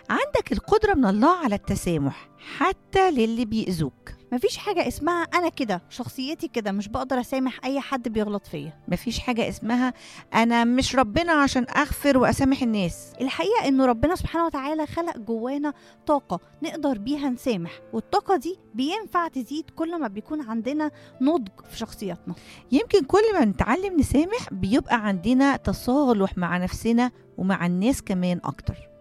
عندك القدرة من الله على التسامح حتى للي بيأذوك مفيش حاجة اسمها أنا كده شخصيتي كده مش بقدر أسامح أي حد بيغلط فيا مفيش حاجة اسمها أنا مش ربنا عشان أغفر وأسامح الناس الحقيقة إنه ربنا سبحانه وتعالى خلق جوانا طاقة نقدر بيها نسامح والطاقة دي بينفع تزيد كل ما بيكون عندنا نضج في شخصياتنا يمكن كل ما نتعلم نسامح بيبقى عندنا تصالح مع نفسنا ومع الناس كمان أكتر